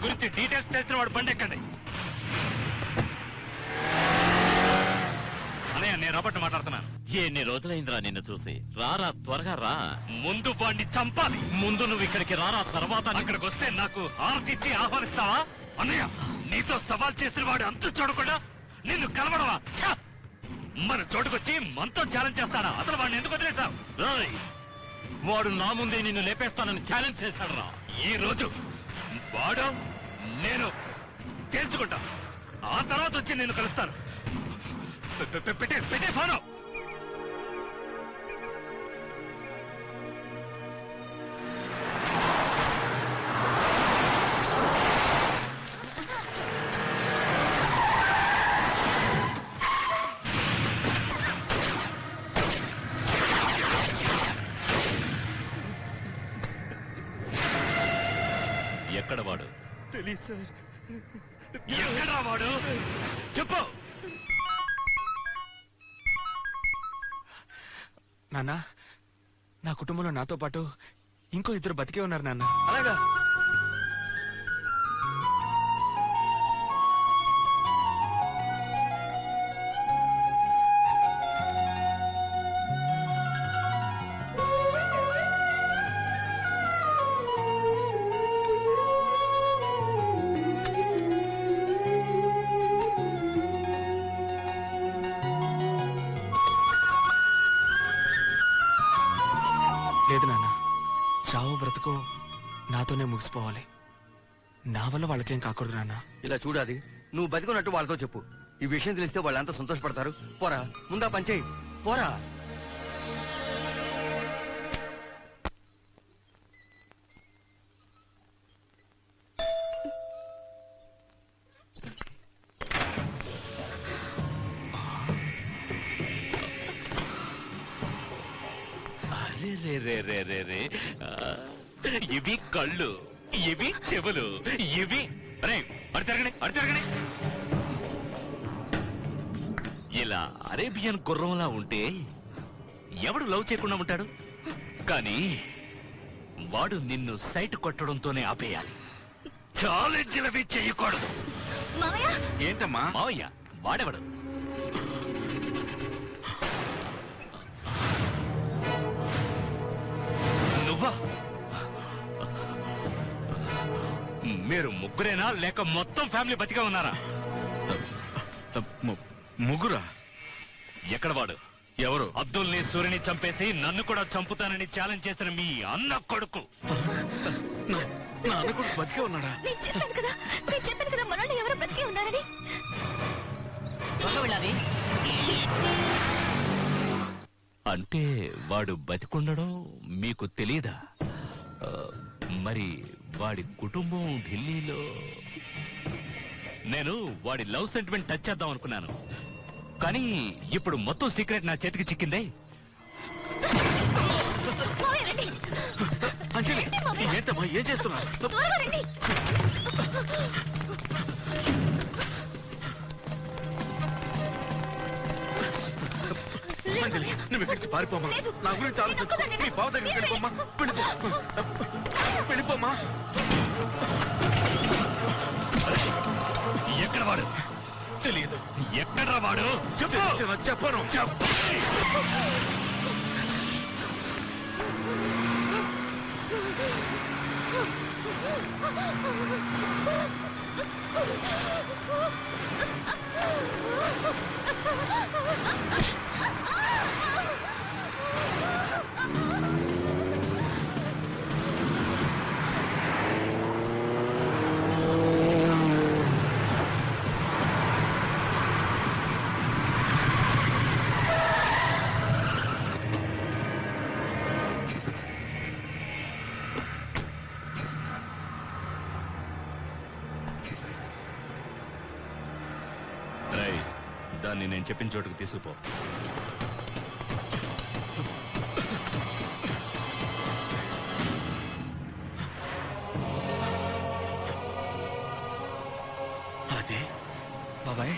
గురించి డీటెయిల్స్ తెలిసిన వాడు బండి ఎక్కండి అన్నయ్య నేను రాబట్టి మాట్లాడుతున్నాను ఎన్ని రోజులైందిరా నిన్ను చూసి రారా త్వరగా రా ముందు వాడిని చంపాలి ముందు నువ్వు ఇక్కడికి రారా తర్వాత నీ- అక్కడికి వస్తే నాకు ఆర్తిచ్చి ఆహ్వానిస్తావా అన్నయ్య నీతో సవాల్ చేసిన వాడు అంతు చూడకుండా నిన్ను కలవడవా ఛ! మన చోటుకొచ్చి మనతో ఛాలెంజ్ చేస్తాడా అసలు వాడిని ఎందుకు వదిలేశావు రాయ్ వాడు నా ముందే నిన్ను లేపేస్తానని ఛాలెంజ్ చేశాడు రా ఈ రోజు వాడు నేను తేల్చుకుంటా ఆ తర్వాత వచ్చి నేను కలుస్తాను పె- పె- పె- పెట్టే పెట్టే ఫోను ఎక్కడ వాడు తెలియదు సార్ ఎక్కడ్రా వాడు చెప్పు నాన్న నా కుటుంబంలో నాతో పాటు ఇంకో ఇద్దరు బతికే ఉన్నారు నాన్న అలాగా లేదు నాన్న చావు బ్రతుకో నాతోనే ముగిసిపోవాలి నా వల్ల వాళ్ళకేం కాకూడదు నాన్న ఇలా చూడాది నువ్వు బతికున్నట్టు వాళ్ళతో చెప్పు ఈ విషయం తెలిస్తే వాళ్ళంతా సంతోషపడతారు పోరా ముందా పంచేయి పోరా అరే రే రే రే రే రే ఆ, ఇవి కళ్ళు ఇవి చెవులు ఇవి అరే అడి తిరగని అడి తిరగని ఇలా అరేబియన్ గుర్రంలా ఉంటే ఎవడు లవ్ చేయకుండా ఉంటాడు కానీ వాడు నిన్ను సైట్ కొట్టడంతోనే ఆపేయాలి ఛాలెంజ్లవి చేయకూడదు మామయ్య ఏంటమ్మా మావయ్య వాడెవడు నువ్వా మీరు ముగ్గురేనా లేక మొత్తం ఫ్యామిలీ బతిగా ఉన్నారా ముగ్గురా ఎక్కడ వాడు ఎవరు అబ్దుల్ని సూర్యుని చంపేసి నన్ను కూడా చంపుతానని ఛాలెంజ్ చేసిన మీ అన్న కొడుకు నా అన్న కూడా బతికే ఉన్నాడా నేను చెప్పాను కదా నేను చెప్పాను కదా మనోళ్ళు ఎవరో బ్రతికే ఉన్నారని అంటే వాడు బతికుండడం మీకు తెలీదా ఆ, మరి వాడి కుటుంబం ఢిల్లీలో నేను వాడి లవ్ సెంటిమెంట్ టచ్ చేద్దాం అనుకున్నాను కానీ ఇప్పుడు మొత్తం సీక్రెట్ నా చేతికి చిక్కిందే మామయ్య రండి అంజలి ఏంటమ్మా ఏం చేస్తున్నా త్వరగా రండి అంజలి నువ్వు ఇక్కడి నుంచి పారిపోమా లేదు. నా గురించి ఆలోచించు నేను ఒక్కదాన్నే. నీ బావ దగ్గరికి వెళ్ళిపోమ్మా వెళ్ళిపో వెళ్ళిపోమ్మా ఎక్కడ వాడు తెలియదు ఎక్కడ్రా వాడు చెప్పు తెలిసిన చెప్పను చెప్పు రేయ్, దాన్ని నేను చెప్పిన చోటుకు తీసుకుపో అదే బాబాయ్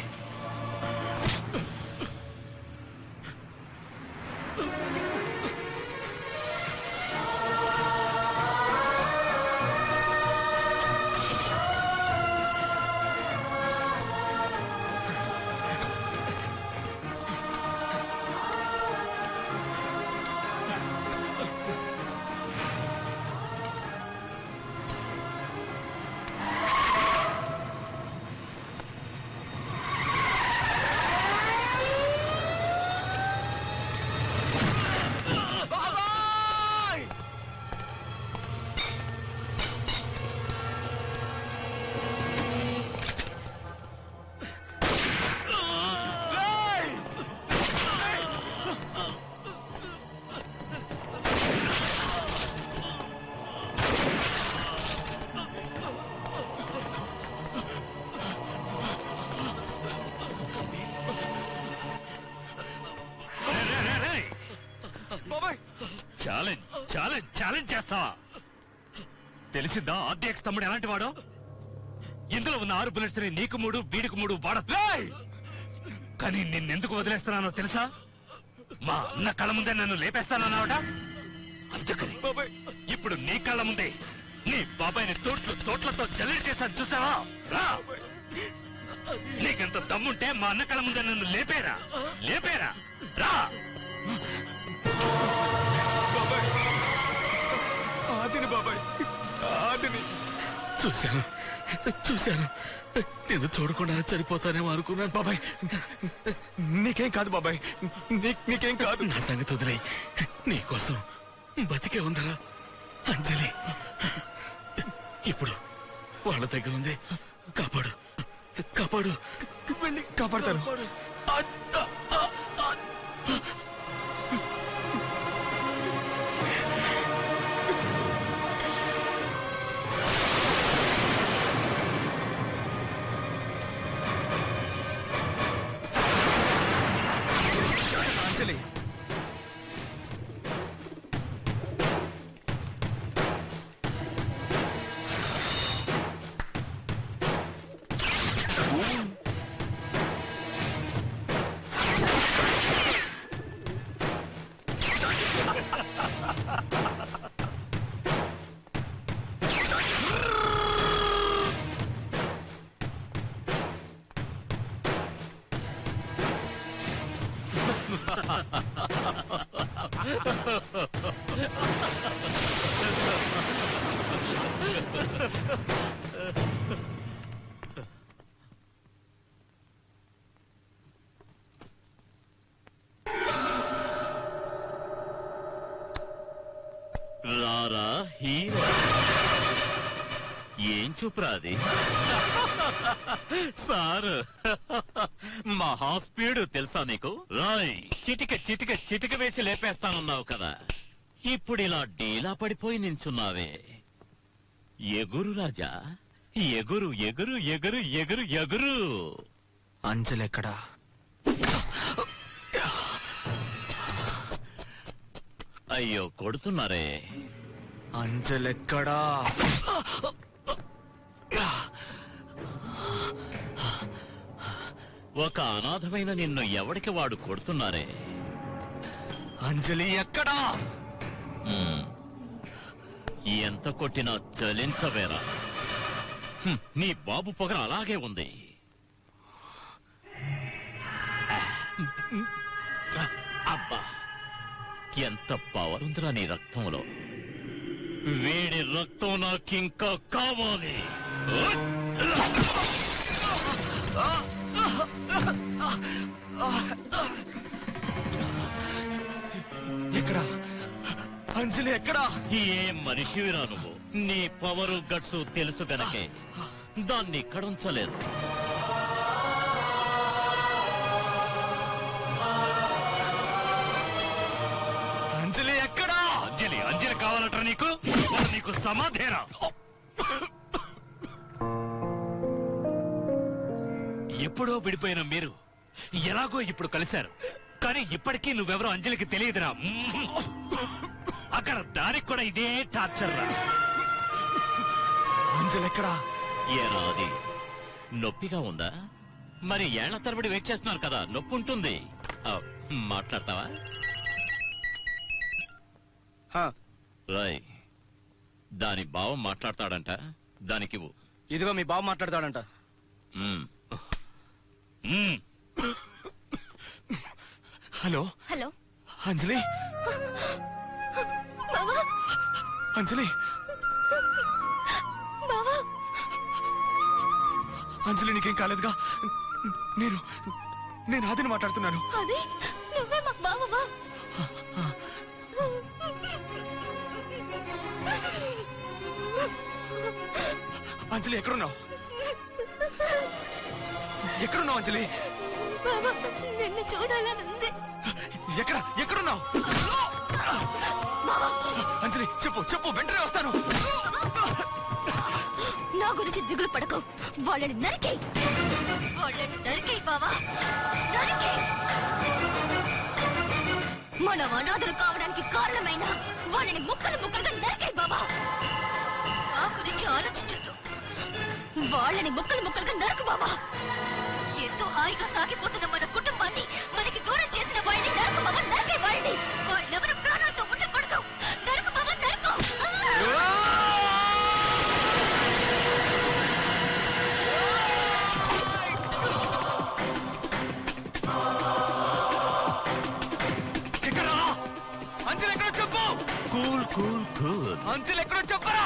ఛాలెంజ్ ఛాలెంజ్ ఛాలెంజ్ చేస్తావా తెలిసిందా ఆర్డీఎక్స్ తమ్ముడు ఎలాంటి వాడో ఇందులో ఉన్న ఆరు బుల్లెట్స్ ని నీకు మూడు వీడికి మూడు వాడచ్చు కానీ నిన్నెందుకు వదిలేస్తున్నానో తెలుసా మా అన్న కళ్ళ ముందే నన్ను లేపేస్తానన్నావట అందుకని ఇప్పుడు నీ కళ్ళ ముందే నీ బాబాయిని తోట్లు తోట్లతో జల్లెడ చేశాను చూసావా రా నీకెంత దమ్ముంటే మా అన్న కళ్ళ ముందే నన్ను లేపేరా లేపేరా రా ఆదిని బాబాయ్ ఆదిని చూశాను చూశాను నేను చూడకుండా చనిపోతానేమో అనుకున్నాను బాబాయ్ నీకేం కాదు బాబాయ్ నీ- నీకేం కాదు నా సంగతి వదిలే నీకోసం బతికే ఉందరా అంజలి ఇప్పుడు వాళ్ళ దగ్గర ఉంది కాపాడు కాపాడు వెళ్ళి కాపాడతాను అంజలి రారా హీరో ఏం చూపురా అది సార్ మహా స్పీడ్ తెలుసా నీకు రాయ్ చిటిక చిటిక చిటిక వేసి లేపేస్తానన్నావు కదా ఇప్పుడు ఇలా డీలా పడిపోయి నించున్నావే ఎగురు రాజా ఎగురు ఎగురు ఎగురు ఎగురు ఎగురు అంజలి ఎక్కడా అయ్యో కొడుతున్నారే అంజలి ఎక్కడా ఒక అనాథమైన నిన్ను ఎవడికి వాడు కొడుతున్నారే అంజలి ఎక్కడా హ్మ్. ఎంత కొట్టినా చలించవేరా హ్మ్, నీ బాబు పొగ అలాగే ఉంది అబ్బా ఎంత పవర్ ఉందిరా నీ రక్తంలో వీడి రక్తం నాకింకా కావాలి ఎక్కడా అంజలి ఎక్కడా ఏం మనిషివిరా నువ్వు నీ పవరు గట్సు తెలుసు గనకే దాన్ని ఇక్కడ ఉంచలేదు అంజలి ఎక్కడా అంజలి అంజలి కావాలట నీకు వాడు నీకు సమాధేరా ఎప్పుడో విడిపోయిన మీరు ఎలాగో ఇప్పుడు కలిశారు కానీ ఇప్పటికీ నువ్వెవరో అంజలికి తెలియదురా అక్కడ దానికి కూడా ఇదే టార్చర్ రా అంజలి ఎక్కడా ఏరా అది నొప్పిగా ఉందా మరి ఏళ్ల తరబడి వెయిట్ చేస్తున్నారు కదా నొప్పి ఉంటుంది ఆ, మాట్లాడతావా హా, రాయ్ దాని భావం మాట్లాడతాడంట దానికి ఇవ్వు. ఇదిగో మీ బాబు మాట్లాడతాడంట మ్మ్. మ్మ్. హలో హలో అంజలి బావా అంజలి బావా అంజలి నీకేం కాలేదుగా నేను నేను ఆదిని మాట్లాడుతున్నాను అదే నువ్వే మా బావవా అంజలి ఎక్కడున్నావు ఎక్కడున్నావు అంజలి బావా నిన్ను చూడాలని ఉంది ఎక్కడ ఎక్కడున్నావు బావా అంజలి చెప్పు చెప్పు వెంటనే వస్తాను నా గురించి దిగులు పడకు వాళ్ళని నరికే వాళ్ళని నరికే బావా నరికే మనం అనాథలు కావడానికి కారణమైన వాళ్ళని ముక్కలు ముక్కలుగా నరికాయి బాబా నా గురించి ఆలోచించద్దు వాళ్ళని ముక్కలు ముక్కలుగా నరకు బాబా ఎంతో హాయిగా సాగిపోతున్న మన కుటుంబాన్ని మనకి దూరం చేసిన వాళ్ళని నరకు బాబా నరికే వాళ్ళని వాళ్ళెవరు ప్రాణాలతో ఉండకూడదు నరకు బాబా నరకు ఎక్కడా అంజలి ఎక్కడో చెప్పు కూల్ కూల్ కూల్ అంజలి ఎక్కడో చెప్పరా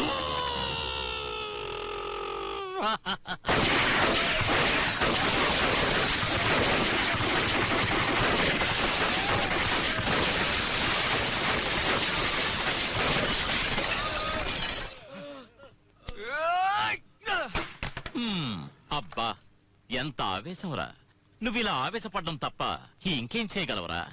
హ్మ్, అబ్బా ఎంత ఆవేశంరా నువ్వు ఇలా ఆవేశపడడం తప్ప ఇంకేం చేయగలవరా